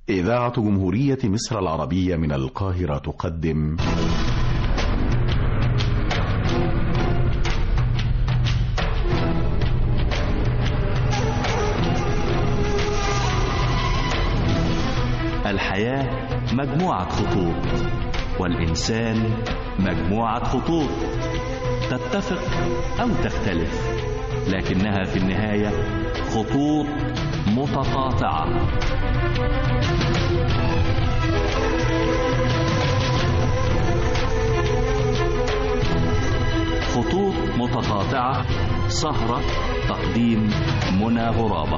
إذاعة جمهورية مصر العربية من القاهرة تقدم الحياة مجموعة خطوط والإنسان مجموعة خطوط تتفق أو تختلف لكنها في النهاية خطوط متقاطعة خطوط متقاطعة سهرة تقديم منى غرابة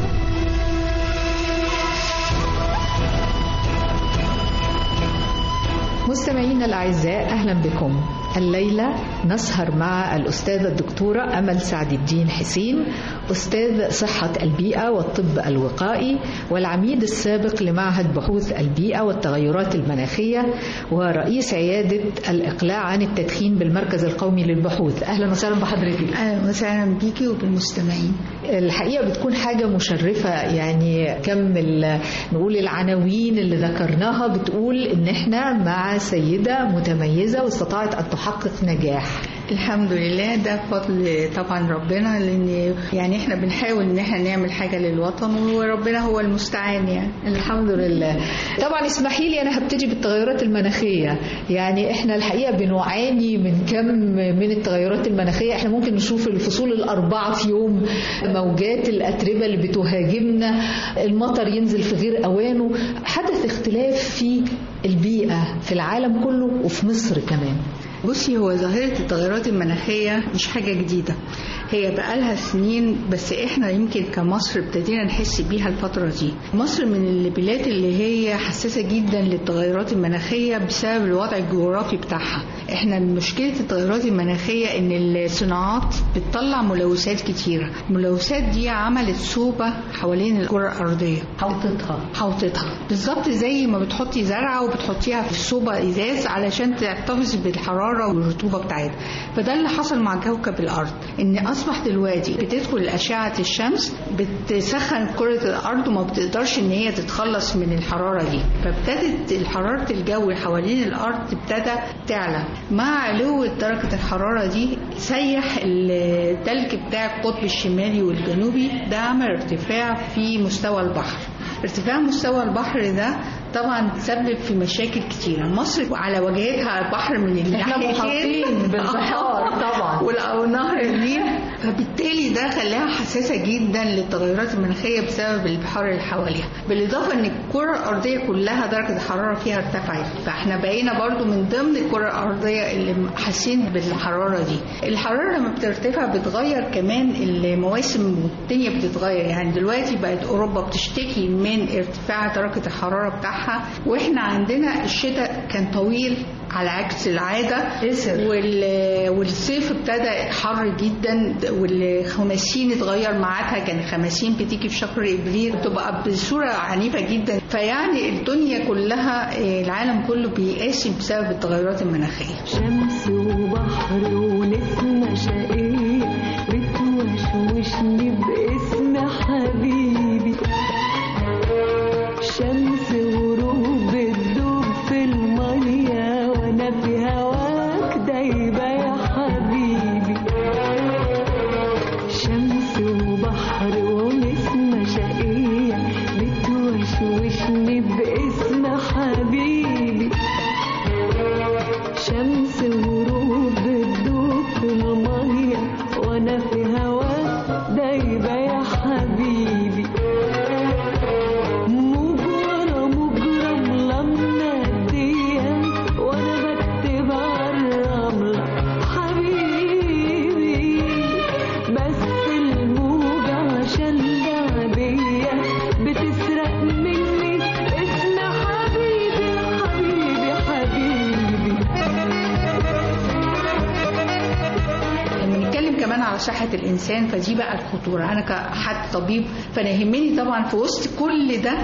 مستمعينا الأعزاء أهلا بكم الليلة نسهر مع الأستاذة الدكتورة أمل سعد الدين حسين أستاذ صحة البيئة والطب الوقائي والعميد السابق لمعهد بحوث البيئة والتغيرات المناخية ورئيس عيادة الإقلاع عن التدخين بالمركز القومي للبحوث أهلا وسهلا بحضرتك اهلا وسهلا بيكي وبالمستمعين الحقيقة بتكون حاجة مشرفة يعني كم ال- نقول العناوين اللي ذكرناها بتقول إن إحنا مع سيدة متميزة واستطاعت أن تحقق نجاح الحمد لله ده فضل طبعا ربنا لان يعني احنا بنحاول ان احنا نعمل حاجه للوطن وربنا هو المستعان يعني الحمد لله طبعا اسمحي لي انا هبتدي بالتغيرات المناخيه يعني احنا الحقيقه بنعاني من كم من التغيرات المناخيه احنا ممكن نشوف الفصول الاربعه في يوم موجات الاتربه اللي بتهاجمنا المطر ينزل في غير اوانه حدث اختلاف في البيئه في العالم كله وفي مصر كمان بصي هو ظاهره التغيرات المناخيه مش حاجه جديده هي بقالها سنين بس احنا يمكن كمصر ابتدينا نحس بيها الفترة دي مصر من البلاد اللي هي حساسة جدا للتغيرات المناخية بسبب الوضع الجغرافي بتاعها احنا مشكلة التغيرات المناخية ان الصناعات بتطلع ملوثات كتيرة الملوثات دي عملت صوبة حوالين الكرة الأرضية حوطتها حوطتها بالظبط زي ما بتحطي زرعة وبتحطيها في صوبة إزاز علشان تحتفظ بالحرارة والرطوبة بتاعتها فده اللي حصل مع كوكب الأرض إن أصبح دلوقتي بتدخل أشعة الشمس بتسخن كرة الأرض وما بتقدرش إن هي تتخلص من الحرارة دي فابتدت حرارة الجو حوالين الأرض ابتدى تعلى مع علو درجة الحرارة دي سيح التلج بتاع القطب الشمالي والجنوبي ده عمل ارتفاع في مستوى البحر ارتفاع مستوى البحر ده طبعا تسبب في مشاكل كتيرة مصر على واجهتها البحر من احنا الناحيتين محاطين بالبحار طبعا وال- ونهر النيل فبالتالي ده خلاها حساسة جدا للتغيرات المناخية بسبب البحار اللي حواليها بالإضافة أن الكرة الأرضية كلها درجة الحرارة فيها ارتفعت فاحنا بقينا برضو من ضمن الكرة الأرضية اللي حاسين بالحرارة دي الحرارة لما بترتفع بتغير كمان المواسم والدنيا بتتغير يعني دلوقتي بقت أوروبا بتشتكي من ارتفاع درجة الحرارة بتاعها واحنا عندنا الشتاء كان طويل على عكس العادة قسر. وال- والصيف ابتدى حر جدا والخماسين اتغير ميعادها كان الخماسين بتيجي في شهر ابريل بتبقى بصوره عنيفه جدا فيعني الدنيا كلها آه، العالم كله بيقاسي بسبب التغيرات المناخيه شمس وبحر ونسمة شقية بتوشوشني باسم حبيبي شمس وروح بتدوب في المية وانا في هواك دايبة يا حبيبي شمس وبحر ونسمة شقية بتوشوشني باسم حبيبي شمس وروح بتدوب في المية وانا في هواك دايبة يا حبيبي مجرى مجرى ملمنة وانا بكتب عالرملة حبيبي بس الموجة عشان لعبية بتسرق مني اسم حبيبي حبيبي حبيبي لما نتكلم كمان على صحه الانسان فدي بقى الخطوره انا كحد طبيب فانا يهمني طبعا في وسط كل ده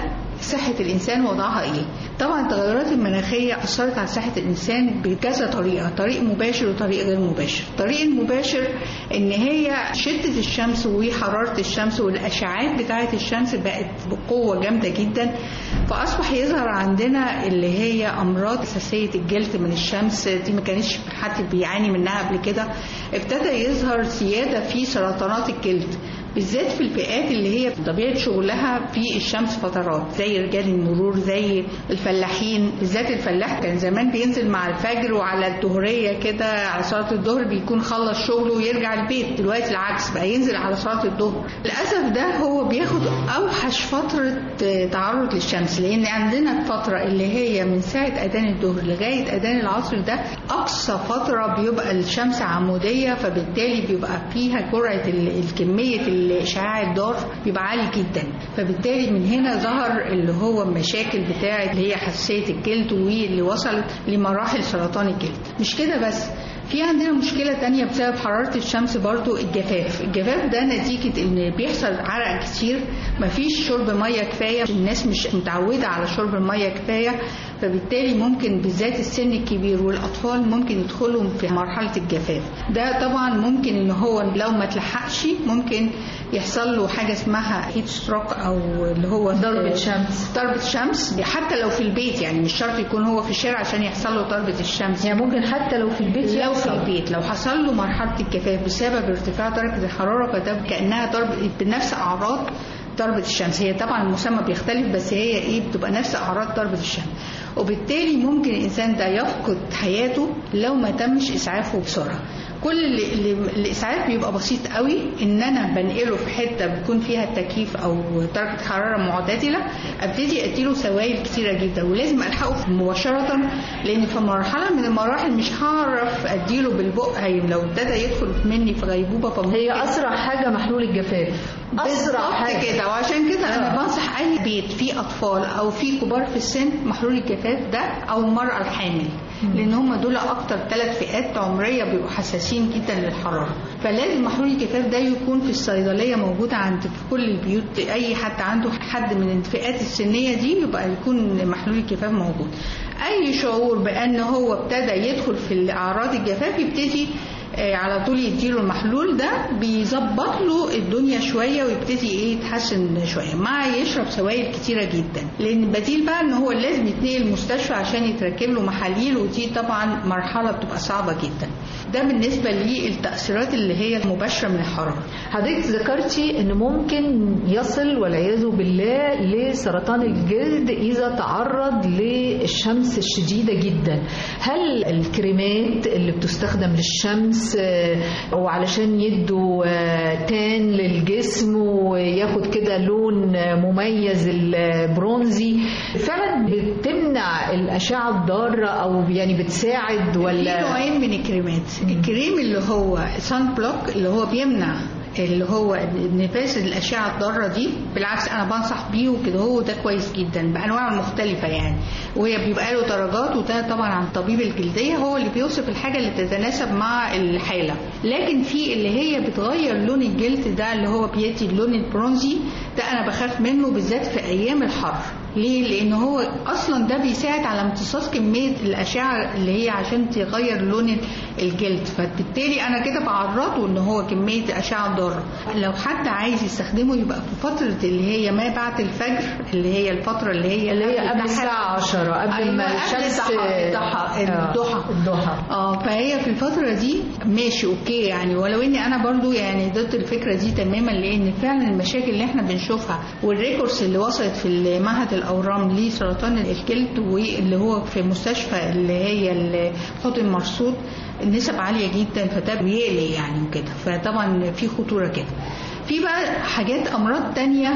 صحة الإنسان وضعها إيه طبعا التغيرات المناخية أثرت على صحة الإنسان بكذا طريقة طريق مباشر وطريق غير مباشر الطريق المباشر إن هي شدة الشمس وحرارة الشمس والأشعاعات بتاعة الشمس بقت بقوة جامدة جدا فأصبح يظهر عندنا اللي هي أمراض حساسية الجلد من الشمس دي ما كانش حد بيعاني منها قبل كده ابتدى يظهر زيادة في سرطانات الجلد بالذات في الفئات اللي هي طبيعة شغلها في الشمس فترات زي رجال المرور زي الفلاحين بالذات الفلاح كان زمان بينزل مع الفجر وعلى الظهرية كده على صلاة الظهر بيكون خلص شغله ويرجع البيت دلوقتي العكس بقى ينزل على صلاة الظهر للأسف ده هو بياخد أوحش فترة تعرض للشمس لأن عندنا الفترة اللي هي من ساعة أذان الظهر لغاية أذان العصر ده أقصى فترة بيبقى الشمس عمودية فبالتالي بيبقى فيها جرعة ال- الكمية الإشعاع الضار بيبقى عالي جدا فبالتالي من هنا ظهر اللي هو المشاكل بتاعة اللي هي حساسية الجلد واللي وصلت لمراحل سرطان الجلد مش كده بس في عندنا مشكلة تانية بسبب حرارة الشمس برضو الجفاف الجفاف ده نتيجة ان بيحصل عرق كتير مفيش شرب مية كفاية الناس مش متعودة على شرب المية كفاية فبالتالي ممكن بالذات السن الكبير والأطفال ممكن يدخلوا في مرحلة الجفاف ده طبعا ممكن ان هو لو ما تلحقش ممكن يحصل له حاجة اسمها هيت ستروك او اللي هو ضربة شمس. ضربة شمس حتى لو في البيت يعني مش شرط يكون هو في الشارع عشان يحصل له ضربة الشمس يعني ممكن حتى لو في البيت لو في يحصل. البيت لو حصل له مرحلة الجفاف بسبب ارتفاع درجة الحرارة فده كأنها ضرب بنفس أعراض ضربة الشمس هي طبعا المسمى بيختلف بس هي ايه بتبقى نفس أعراض ضربة الشمس وبالتالي ممكن الإنسان ده يفقد حياته لو ما تمش إسعافه بسرعة كل اللي اللي الإسعاف بيبقى بسيط قوي إن أنا بنقله في حتة بيكون فيها التكييف أو درجة حرارة معتدلة أبتدي أديله سوائل كتيرة جدا ولازم ألحقه مباشرة لأن في مرحلة من المراحل مش هعرف أديله بالبق هي لو ابتدى يدخل مني في غيبوبة فممكن هي أسرع حاجة محلول الجفاف أسرع بالظبط حاجة كده وعشان كده انا آه. بنصح اي بيت فيه اطفال او فيه كبار في السن محلول الجفاف ده او المراه الحامل لان هم دول اكتر ثلاث فئات عمريه بيبقوا حساسين جدا للحراره فلازم محلول الجفاف ده يكون في الصيدليه موجود عند في كل البيوت اي حد عنده حد من الفئات السنيه دي يبقى يكون محلول الجفاف موجود اي شعور بان هو ابتدى يدخل في اعراض الجفاف يبتدي آه، على طول يديله المحلول ده بيظبط له الدنيا شويه ويبتدي ايه يتحسن شويه مع يشرب سوائل كتيره جدا لان البديل بقى ان هو لازم يتنقل المستشفى عشان يتركب له محاليل ودي طبعا مرحله بتبقى صعبه جدا ده بالنسبه للتاثيرات اللي هي المباشره من الحراره حضرتك ذكرتي ان ممكن يصل والعياذ بالله لسرطان الجلد اذا تعرض للشمس الشديده جدا هل الكريمات اللي بتستخدم للشمس آه، وعلشان يدوا آه، تان للجسم وياخد كده لون آه، مميز البرونزي فعلا بتمنع الاشعه الضاره او يعني بتساعد في ولا نوعين من الكريمات الكريم اللي هو سان بلوك اللي هو بيمنع اللي هو نفاس الاشعه الضاره دي بالعكس انا بنصح بيه وكده هو ده كويس جدا بانواع مختلفه يعني وهي بيبقى له درجات وده طبعا عن طبيب الجلديه هو اللي بيوصف الحاجه اللي تتناسب مع الحاله لكن في اللي هي بتغير لون الجلد ده اللي هو بيدي اللون البرونزي ده انا بخاف منه بالذات في ايام الحر ليه؟ لأن هو أصلا ده بيساعد على امتصاص كمية الأشعة اللي هي عشان تغير لون الجلد فبالتالي أنا كده بعرضه إن هو كمية أشعة ضارة لو حد عايز يستخدمه يبقى في فترة اللي هي ما بعد الفجر اللي هي الفترة اللي هي اللي هي قبل الضحى. الساعه 10 قبل أيوة، ما قبل الشمس الضحى الضحى آه، الضحى الضحى اه فهي في الفترة دي ماشي اوكي يعني ولو اني انا برضو يعني ضد الفكرة دي تماما لان فعلا المشاكل اللي احنا بنشوفها والريكورس اللي وصلت في معهد الاورام لسرطان الجلد واللي هو في مستشفى اللي هي الحوض مرصود النسب عالية جدا فده بيقلق يعني وكده فطبعا في خطورة كده في بقى حاجات امراض تانية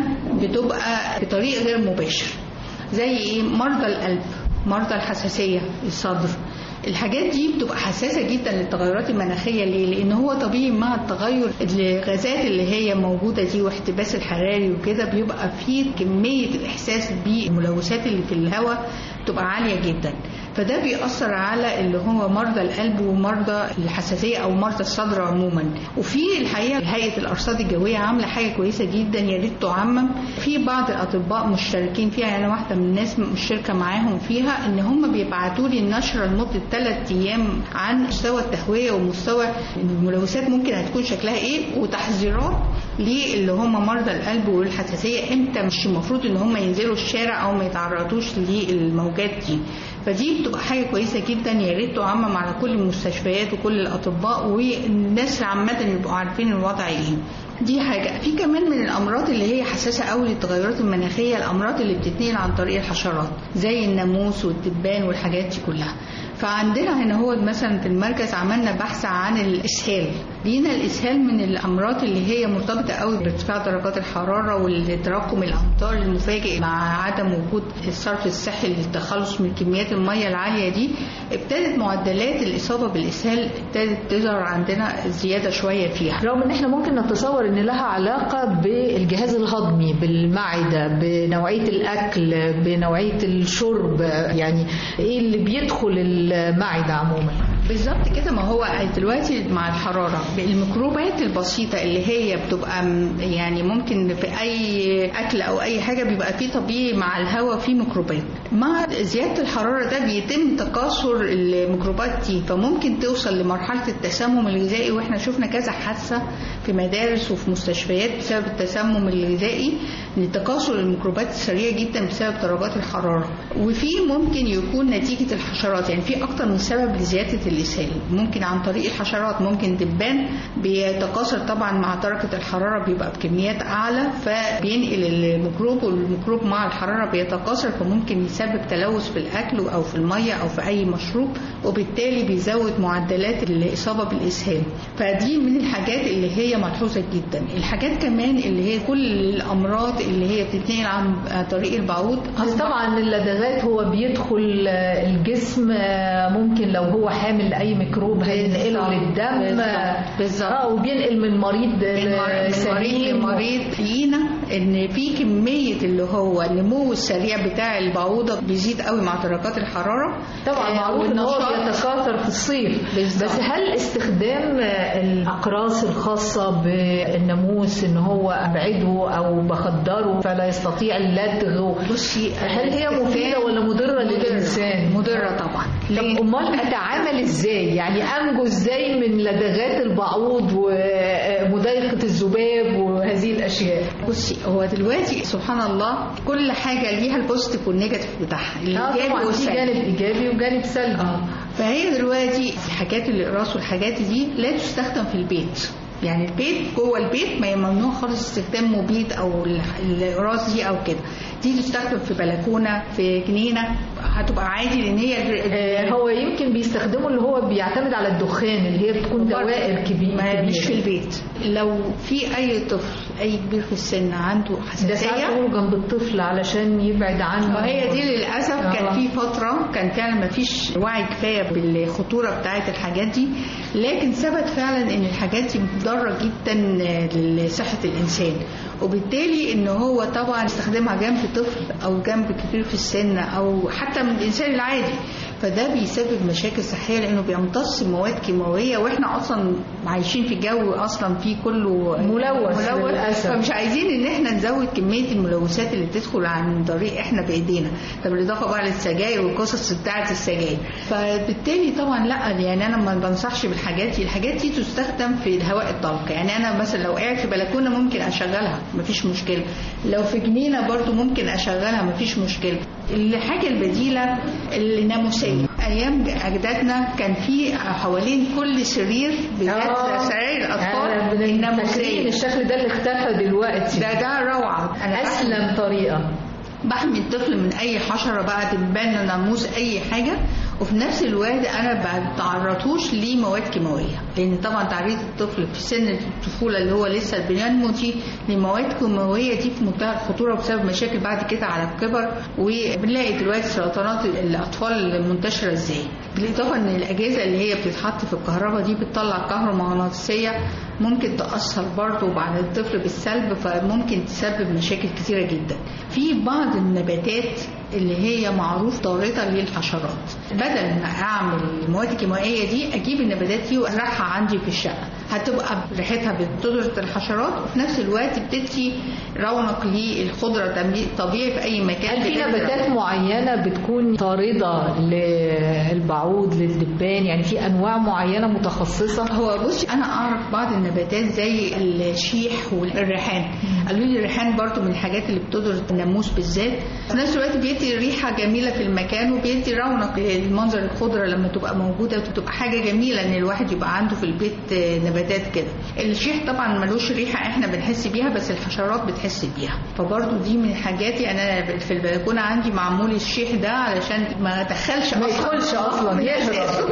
بتبقى بطريق غير مباشر زي ايه مرضى القلب مرضى الحساسية الصدر الحاجات دي بتبقى حساسة جدا للتغيرات المناخية ليه؟ لأن هو طبيعي مع التغير الغازات اللي هي موجودة دي واحتباس الحراري وكده بيبقى فيه كمية الإحساس بالملوثات اللي في الهواء بتبقى عالية جدا فده بيأثر على اللي هو مرضى القلب ومرضى الحساسيه او مرضى الصدر عموما وفي الحقيقه هيئه الارصاد الجويه عامله حاجه كويسه جدا يا ريت تعمم في بعض الاطباء مشتركين فيها انا واحده من الناس مشتركه معاهم فيها ان هم بيبعتوا لي النشره لمده ثلاث ايام عن مستوى التهويه ومستوى الملوثات ممكن هتكون شكلها ايه وتحذيرات للي هم مرضى القلب والحساسيه امتى مش المفروض ان هم ينزلوا الشارع او ما يتعرضوش للموجات دي فدي بتبقى حاجه كويسه جدا يا ريت تعمم على كل المستشفيات وكل الاطباء والناس عامه يبقوا عارفين الوضع ايه دي حاجة في كمان من الأمراض اللي هي حساسة قوي للتغيرات المناخية الأمراض اللي بتتنقل عن طريق الحشرات زي الناموس والدبان والحاجات دي كلها فعندنا هنا هو مثلا في المركز عملنا بحث عن الإسهال لينا الإسهال من الأمراض اللي هي مرتبطة قوي بارتفاع درجات الحرارة والتراكم الأمطار المفاجئ مع عدم وجود الصرف الصحي للتخلص من كميات المية العالية دي ابتدت معدلات الإصابة بالإسهال ابتدت تظهر عندنا زيادة شوية فيها رغم ان احنا ممكن نتصور ان لها علاقة بالجهاز الهضمي بالمعدة بنوعية الاكل بنوعية الشرب يعني ايه اللي بيدخل المعدة عموما بالظبط كده ما هو دلوقتي مع الحرارة الميكروبات البسيطة اللي هي بتبقى يعني ممكن في أي أكل أو أي حاجة بيبقى فيه طبيعي مع الهواء فيه ميكروبات مع زيادة الحرارة ده بيتم تكاثر الميكروبات دي فممكن توصل لمرحلة التسمم الغذائي واحنا شفنا كذا حادثة في مدارس وفي مستشفيات بسبب التسمم الغذائي لتكاثر الميكروبات السريع جدا بسبب درجات الحرارة وفي ممكن يكون نتيجة الحشرات يعني في أكتر من سبب لزيادة الإسهال ممكن عن طريق الحشرات ممكن دبان بيتكاثر طبعا مع درجة الحرارة بيبقى بكميات أعلى فبينقل الميكروب والميكروب مع الحرارة بيتكاثر فممكن يسبب تلوث في الأكل أو في المية أو في أي مشروب وبالتالي بيزود معدلات الإصابة بالإسهال فدي من الحاجات اللي هي ملحوظة جدا الحاجات كمان اللي هي كل الأمراض اللي هي بتتنقل عن طريق البعوض بس طبعا اللدغات هو بيدخل الجسم ممكن لو هو حامل اي ميكروب هينقله للدم بالظبط اه وبينقل من مريض من مريض لمريض لينا ان في كميه اللي هو النمو السريع بتاع البعوضه بيزيد قوي مع درجات الحراره طبعا معروف ان هو بيتكاثر في الصيف بالزبط. بس هل استخدام الاقراص الخاصه بالناموس ان هو ابعده او بخدره فلا يستطيع اللدغ بصي هل هي مفيده ولا مضره للانسان مضره طبعا طب امال اتعامل ازاي يعني انجو ازاي من لدغات البعوض ومضايقه الذباب وهذه الاشياء بصي هو دلوقتي سبحان الله كل حاجه ليها البوزيتيف والنيجاتيف بتاعها الايجابي والسلبي جانب ايجابي وجانب سلبي اه فهي دلوقتي حاجات الاقراص والحاجات دي لا تستخدم في البيت يعني البيت جوه البيت ما ممنوع خالص استخدام مبيد او الاقراص دي او كده دي تستخدم في بلكونه في جنينه هتبقى عادي لان هي آه هو يمكن بيستخدموا اللي هو بيعتمد على الدخان اللي هي بتكون دوائر كبيره مش في البيت لو في اي طفل اي كبير في السن عنده حساسيه ده ساعات جنب الطفل علشان يبعد عنه وهي دي للاسف آه. كان في فتره كان فعلا ما فيش وعي كفايه بالخطوره بتاعه الحاجات دي لكن ثبت فعلا ان الحاجات دي ضاره جدا لصحه الانسان وبالتالي ان هو طبعا استخدمها جنب طفل او جنب كبير في السن او حتى من الانسان العادي فده بيسبب مشاكل صحيه لانه بيمتص مواد كيماويه واحنا اصلا عايشين في جو اصلا فيه كله ملوث, ملوث للأسف. فمش عايزين ان احنا نزود كميه الملوثات اللي بتدخل عن طريق احنا بايدينا طب بالاضافه بقى للسجاير والقصص بتاعه السجاير فبالتالي طبعا لا يعني انا ما بنصحش بالحاجات دي الحاجات دي تستخدم في الهواء الطلق يعني انا مثلا لو قاعد في بلكونه ممكن اشغلها مفيش مشكله لو في جنينه برضو ممكن اشغلها مفيش مشكله الحاجه البديله الناموسيه ايام اجدادنا كان في حوالين كل سرير بالذات سراير الاطفال الناموسيه الشكل ده اللي اختفى دلوقتي ده ده روعه أنا اسلم طريقه بحمي الطفل من اي حشره بقى دبان ناموس اي حاجه وفي نفس الوقت انا ما بتعرضوش لمواد كيماويه لان طبعا تعريض الطفل في سن الطفوله اللي هو لسه بينمو دي لمواد كيماويه دي في منتهى الخطوره بسبب مشاكل بعد كده على الكبر وبنلاقي دلوقتي سرطانات الاطفال منتشره ازاي بالاضافه ان الاجهزه اللي هي بتتحط في الكهرباء دي بتطلع كهرومغناطيسيه ممكن تاثر برضه على الطفل بالسلب فممكن تسبب مشاكل كتيره جدا في بعض بعض النباتات اللي هي معروف طاردة للحشرات بدل ما اعمل المواد الكيميائيه دي اجيب النباتات دي وازرعها عندي في الشقه هتبقى ريحتها بتطرد الحشرات وفي نفس الوقت بتدي رونق للخضره طبيعي في اي مكان هل في بتزرع. نباتات معينة بتكون طاردة للبعوض للدبان يعني في أنواع معينة متخصصة هو بصي انا اعرف بعض النباتات زي الشيح والريحان قالوا لي الريحان برضو من الحاجات اللي بتضر الناموس بالذات في نفس الوقت بيدي ريحه جميله في المكان وبيدي رونق للمنظر الخضره لما تبقى موجوده وتبقى حاجه جميله ان الواحد يبقى عنده في البيت نباتات كده الشيح طبعا ملوش ريحه احنا بنحس بيها بس الحشرات بتحس بيها فبرضو دي من الحاجات انا في البلكونه عندي معمول الشيح ده علشان ما ادخلش ما يدخلش أصلا يهرب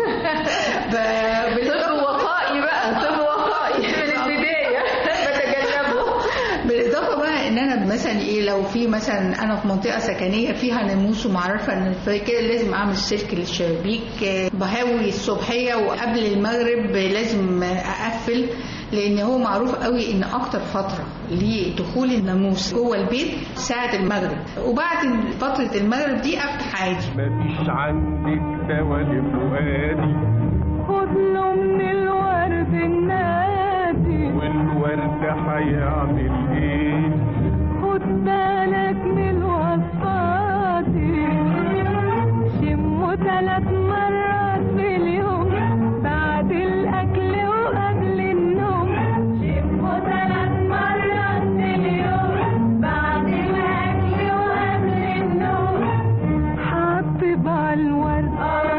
طب وقائي بقى طب وقائي من البداية بتجنبه بالاضافه بقى ان انا مثلا ايه لو في مثلا انا في منطقه سكنيه فيها ناموس ومعرفه ان في كده لازم اعمل سلك للشبابيك آه، بهوي الصبحيه وقبل المغرب لازم اقفل لان هو معروف قوي ان اكتر فتره لدخول الناموس جوه البيت ساعه المغرب وبعد فتره المغرب دي افتح عادي مفيش عندك دوا لفؤادي خد له من الورد النادي والورد هيعمل ايه خد بالك من وصفاتي شمه ثلاث مرات في اليوم بعد الأكل وقبل النوم شمه ثلاث مرات في اليوم بعد الأكل وقبل النوم حطب على الورد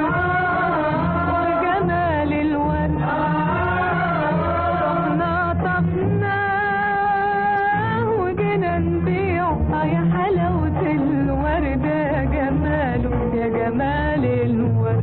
وجمال الورد رحنا طفناه وجينا نبيعه يا حلاوة الورد يا جماله يا جمال الورد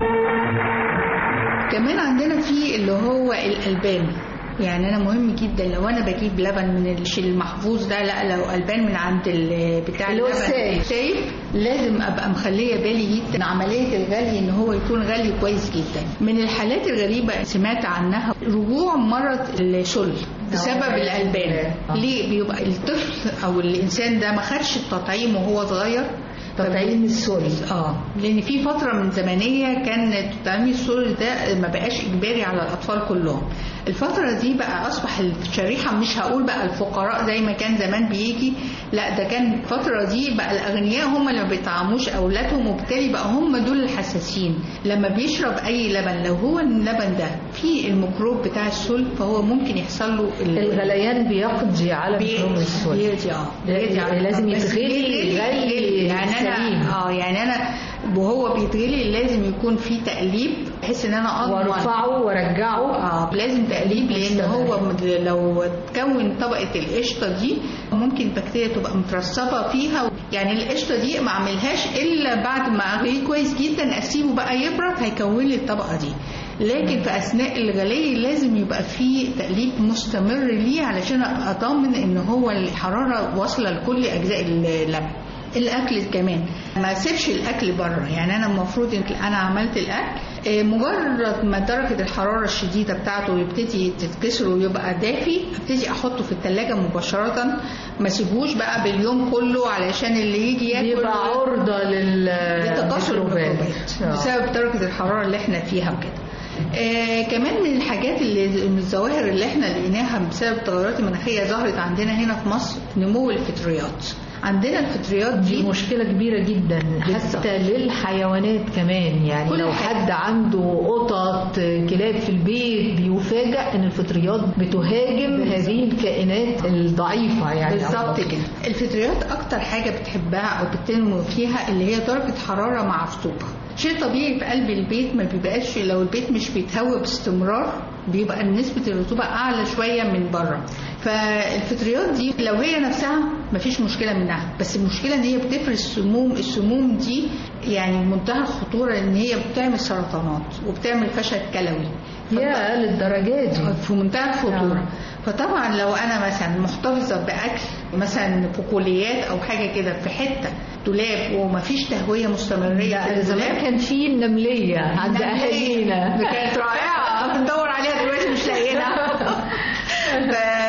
كمان عندنا في اللي هو الالبان يعني انا مهم جدا لو انا بجيب لبن من الش- المحفوظ ده لا لو البان من عند ال- بتاع اللي هو اللبن السايب. السايب لازم ابقى مخليه بالي جدا عمليه الغلي ان هو يكون غلي كويس جدا من الحالات الغريبه سمعت عنها رجوع مرض الشل بسبب آه. الالبان آه. ليه بيبقى الطفل او الانسان ده ما خدش التطعيم وهو صغير تطعيم السوري اه لان في فتره من زمنيه كان تطعيم السور ده ما بقاش اجباري على الاطفال كلهم الفتره دي بقى اصبح الشريحه مش هقول بقى الفقراء زي ما كان زمان بيجي لا ده كان الفتره دي بقى الاغنياء هم اللي ما بيطعموش اولادهم وبالتالي بقى هم دول الحساسين لما بيشرب اي لبن لو هو اللبن ده فيه الميكروب بتاع السل فهو ممكن يحصل له ال- الغليان بيقضي على بي- ميكروب السوري بيدي اه لا- بيدي على- لازم بس يتغلي بيتغلي- غلي يعني سليم. انا اه يعني انا وهو بيتغلي لازم يكون في تقليب بحيث ان انا اضمن وارفعه وارجعه اه لازم تقليب لان مستمر. هو مد- لو تكون طبقه القشطه دي ممكن البكتيريا تبقى مترسبه فيها يعني القشطه دي ما اعملهاش الا بعد ما اغليه كويس جدا اسيبه بقى يبرد هيكون لي الطبقه دي لكن في اثناء الغلي لازم يبقى في تقليب مستمر ليه علشان اطمن ان هو الحراره واصله لكل اجزاء اللبن الاكل كمان ما اسيبش الاكل بره يعني انا المفروض ان انا عملت الاكل آه، مجرد ما درجه الحراره الشديده بتاعته يبتدي تتكسر ويبقى دافي ابتدي احطه في الثلاجه مباشره ما اسيبوش بقى باليوم كله علشان اللي يجي ياكل بيبقى عرضة لل لتكاثر للميكروبات. الميكروبات آه. بسبب درجه الحراره اللي احنا فيها وكده آه كمان من الحاجات اللي من الظواهر اللي احنا لقيناها بسبب التغيرات المناخيه ظهرت عندنا هنا في مصر نمو الفطريات عندنا الفطريات دي دي مشكلة كبيرة جدا حتى للحيوانات كمان يعني كل لو حاجة. حد عنده قطط كلاب في البيت بيفاجأ ان الفطريات بتهاجم هذه الكائنات الضعيفة يعني بالظبط كده الفطريات اكتر حاجه بتحبها او بتنمو فيها اللي هي درجه حراره معصوبه شيء طبيعي في قلب البيت ما بيبقاش لو البيت مش بيتهوى باستمرار بيبقى نسبة الرطوبة أعلى شوية من بره فالفطريات دي لو هي نفسها مفيش مشكلة منها بس المشكلة إن هي بتفرز سموم السموم دي يعني منتهى الخطورة إن هي بتعمل سرطانات وبتعمل فشل كلوي يا للدرجات دي في منتهى الخطورة آه. فطبعا لو انا مثلا محتفظه باكل مثلا بقوليات او حاجه كده في حته دولاب ومفيش تهويه مستمريه في لا زمان الدولاب كان في النملية عند أهالينا كانت رائعه بندور عليها دلوقتي مش لاقيينها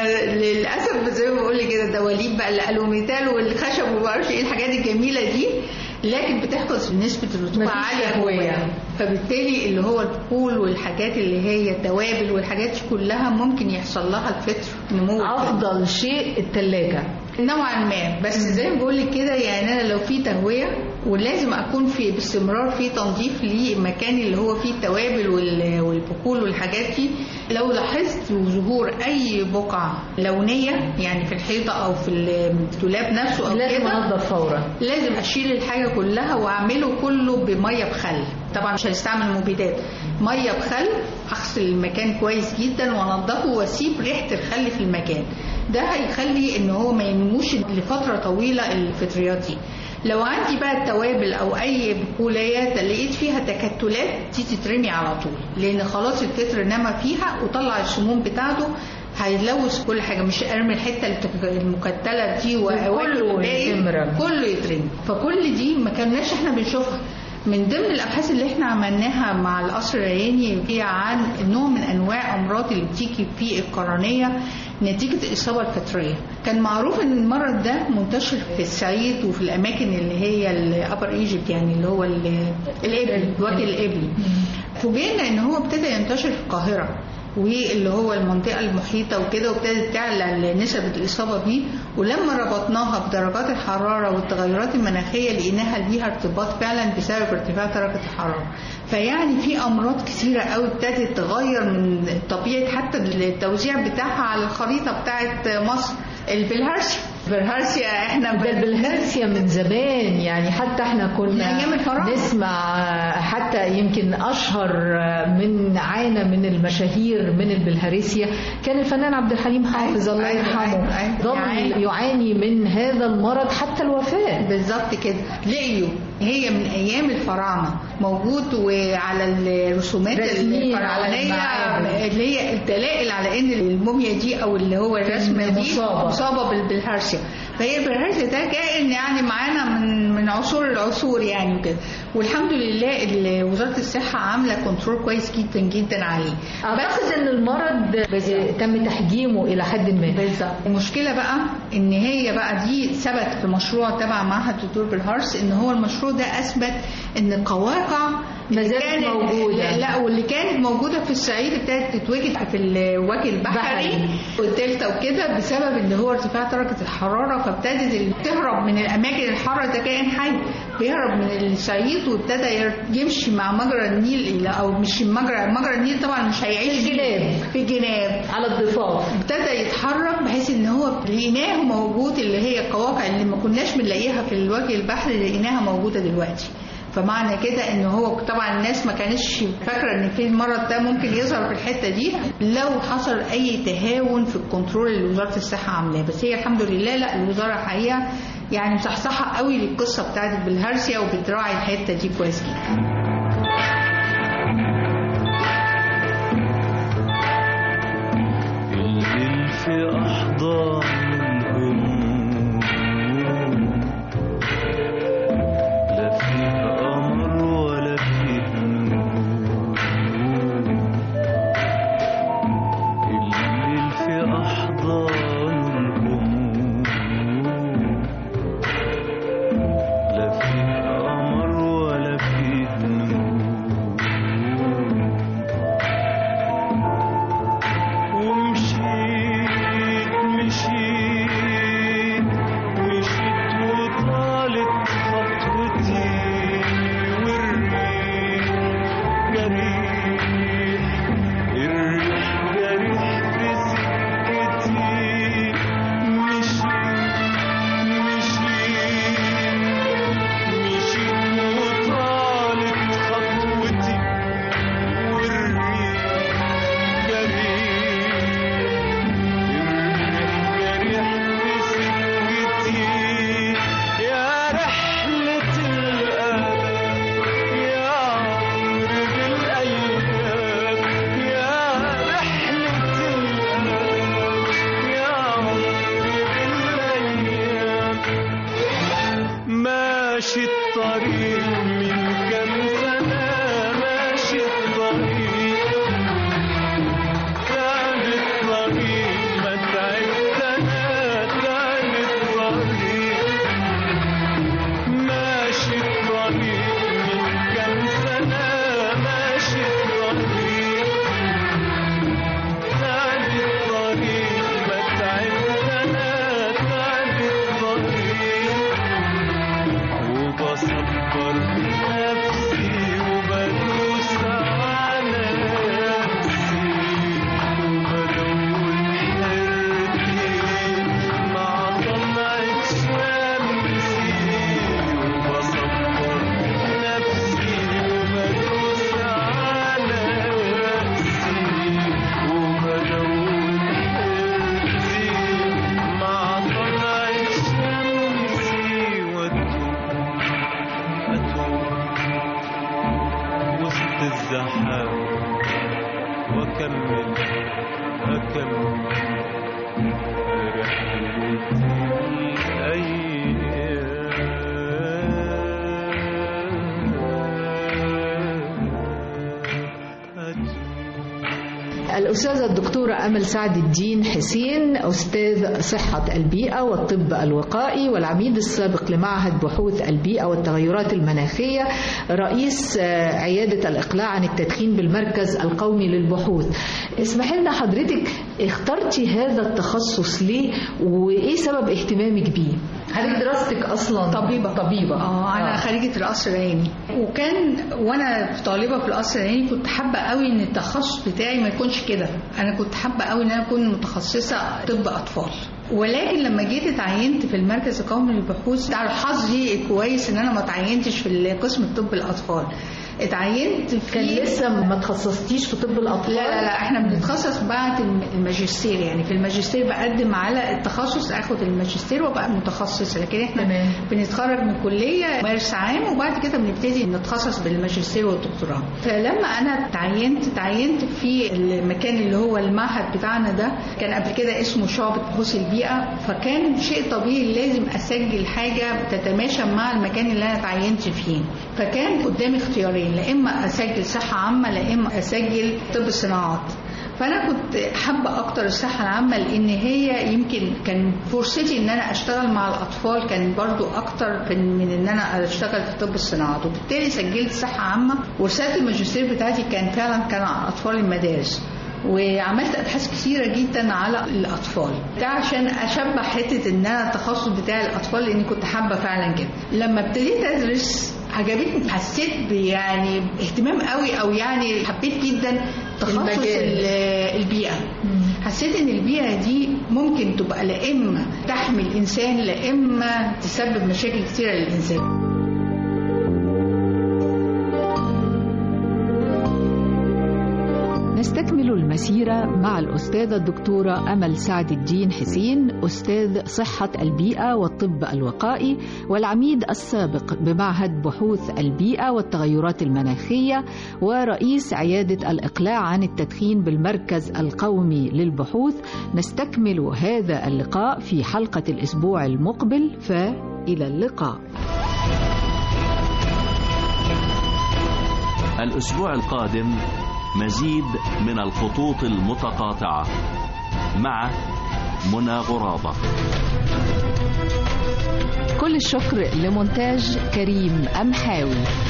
للاسف زي ما بقول كده الدواليب بقى الالوميتال والخشب وما اعرفش ايه الحاجات الجميله دي لكن بتحفظ نسبه الرطوبه مفيش عاليه تهوية. جواها فبالتالي اللي هو البخول والحاجات اللي هي التوابل والحاجات دي كلها ممكن يحصل لها الفطر نمو الفطر. افضل شيء الثلاجه نوعا ما بس زي ما بقول لك كده يعني انا لو في تهويه ولازم اكون في باستمرار في تنظيف للمكان اللي هو فيه التوابل وال- والبخول والحاجات دي لو لاحظت ظهور اي بقعه لونيه يعني في الحيطه او في الدولاب نفسه او لازم كده انضف فورا لازم اشيل الحاجه كلها واعمله كله بميه بخل طبعا مش هنستعمل مبيدات ميه بخل اغسل المكان كويس جدا وانضفه واسيب ريحه الخل في المكان ده هيخلي ان هو ما ينموش لفتره طويله الفطريات دي لو عندي بقى التوابل او اي بقوليات لقيت فيها تكتلات دي تترمي على طول لان خلاص الفطر نما فيها وطلع السموم بتاعته هيلوث كل حاجه مش ارمي الحته التك- المكتله دي واواكل كله الباقي يترمي. كله يترمي فكل دي ما كناش احنا بنشوفها من ضمن الابحاث اللي احنا عملناها مع القصر العيني هي عن نوع من انواع امراض اللي بتيجي في القرنيه نتيجه الاصابه الفطريه كان معروف ان المرض ده منتشر في الصعيد وفي الاماكن اللي هي الابر ايجيبت يعني اللي هو ال- الابل الوجه الابلي فوجئنا ان هو ابتدى ينتشر في القاهره واللي هو المنطقة المحيطة وكده وابتدت تعلى نسب الإصابة بيه ولما ربطناها بدرجات الحرارة والتغيرات المناخية لقيناها ليها ارتباط فعلا بسبب ارتفاع درجة الحرارة فيعني في أمراض كثيرة قوي ابتدت تغير من طبيعة حتى التوزيع بتاعها على الخريطة بتاعت مصر البلهارسيا البلهارسيا احنا ده البلهارسيا من زمان يعني حتى احنا من كنا أيام الفراعنة. نسمع حتى يمكن اشهر من عانى من المشاهير من البلهارسيا كان الفنان عبد الحليم حافظ أيوة، الله أيوة، يرحمه أيوة، أيوة. ظل يعاني. يعاني من هذا المرض حتى الوفاه بالظبط كده لقيوا هي من ايام الفراعنه موجود وعلى الرسومات رسمين على الفرعونيه المعابد. اللي هي الدلائل على ان الموميا دي او اللي هو الرسمه دي مصابة. مصابه بال- بالهرسيا فهي البلهارسيا ده كائن يعني معانا من من عصور العصور يعني وكده والحمد لله ال- وزاره الصحه عامله كنترول كويس جدا جدا عليه اعتقد ان المرض تم تحجيمه الى حد ما بالظبط المشكله بقى ان هي بقى دي ثبت في مشروع تبع معهد الدكتور بالهارس ان هو المشروع ده اثبت ان القواقع ما اللي زالت كانت- موجودة. لا واللي كانت موجوده في الصعيد ابتدت تتوجد في الوجه البحري بحري. والدلتا وكده بسبب ان هو ارتفاع درجه الحراره فابتدت ال- تهرب من الاماكن الحاره ده كائن حي بيهرب من الصعيد وابتدى ير- يمشي مع مجرى النيل الى او مش مجرى مجرى النيل طبعا مش هيعيش في الجناب. في الجناب على الضفاف ابتدى يتحرك بحيث ان هو لقيناه موجود اللي هي القواقع اللي ما كناش بنلاقيها في الوجه البحري لقيناها موجوده دلوقتي فمعنى كده ان هو طبعا الناس ما كانتش فاكره ان في المرض ده ممكن يظهر في الحته دي لو حصل اي تهاون في الكنترول اللي وزاره الصحه عاملاه بس هي الحمد لله لا الوزاره حقيقه يعني مصحصحه قوي للقصه بتاعت بالهرسيا وبتراعي الحته دي كويس جدا الألف أحضان الهموم لا فيه قمر ولا فيه نور الليل في أحضان الهموم لا فيه قمر ولا فيه نور ومشيت مشيت مشيت وطالت خطوتي والريح جريح الريح جريح في سكتي مشيت مشيت مشيت وطالت خطوتي والريح جريح الريح جريح في سكتي يا رحلة الألم يا عمر بالأيام يا رحلة الألم يا عمر بالأيام ماشي الطريق من كم سنة ماشي الطريق كان الطريق ما تعب الزحام وأكمل أكمل رحلتي الأيام الأستاذة الدكتورة أمل سعد الدين حسين أستاذ صحة البيئة والطب الوقائي والعميد السابق لمعهد بحوث البيئة والتغيرات المناخية رئيس آه، عيادة الإقلاع عن التدخين بالمركز القومي للبحوث اسمح لنا حضرتك اخترتي هذا التخصص ليه وإيه سبب اهتمامك بيه هل دراستك أصلا طبيبة طبيبة اه انا خريجه القصر العيني وكان وانا طالبه في القصر العيني كنت حابه قوي ان التخصص بتاعي ما يكونش كده انا كنت حابه قوي ان انا اكون متخصصه طب اطفال ولكن لما جيت اتعينت في المركز القومي للبحوث على حظي كويس ان انا ما اتعينتش في قسم طب الاطفال اتعينت في كان لسه ما تخصصتيش في طب الأطفال لا لا لا احنا بنتخصص بعد الم- الماجستير يعني في الماجستير بقدم على التخصص اخد الماجستير وابقى متخصصه لكن احنا تمام. بنتخرج من كليه مارس عام وبعد كده بنبتدي نتخصص بالماجستير والدكتوراه فلما انا تعينت تعينت في المكان اللي هو المعهد بتاعنا ده كان قبل كده اسمه شعبة بحوث البيئة فكان شيء طبيعي لازم اسجل حاجة تتماشى مع المكان اللي انا تعينت فيه فكان قدامي اختيارين لا اما اسجل صحة عامة لا اما اسجل طب الصناعات فانا كنت حابه اكتر الصحه العامه لان هي يمكن كان فرصتي ان انا اشتغل مع الاطفال كان برضو اكتر من من ان انا اشتغل في طب الصناعات وبالتالي سجلت صحه عامه ورساله الماجستير بتاعتي كان فعلا كان على اطفال المدارس وعملت ابحاث كثيره جدا على الاطفال ده عشان اشبه حته ان انا التخصص بتاع الاطفال لاني كنت حابه فعلا كده لما ابتديت ادرس عجبتني حسيت يعني اهتمام قوي او يعني حبيت جدا تخصص المجال. ال- البيئه حسيت ان البيئه دي ممكن تبقى لا اما تحمي الانسان لا اما تسبب مشاكل كثيره للانسان نستكمل المسيرة مع الأستاذة الدكتورة أمل سعد الدين حسين أستاذ صحة البيئة والطب الوقائي والعميد السابق بمعهد بحوث البيئة والتغيرات المناخية ورئيس عيادة الإقلاع عن التدخين بالمركز القومي للبحوث نستكمل هذا اللقاء في حلقة الأسبوع المقبل فإلى اللقاء الأسبوع القادم مزيد من الخطوط المتقاطعة مع منى غرابة كل الشكر لمونتاج كريم أمحاوي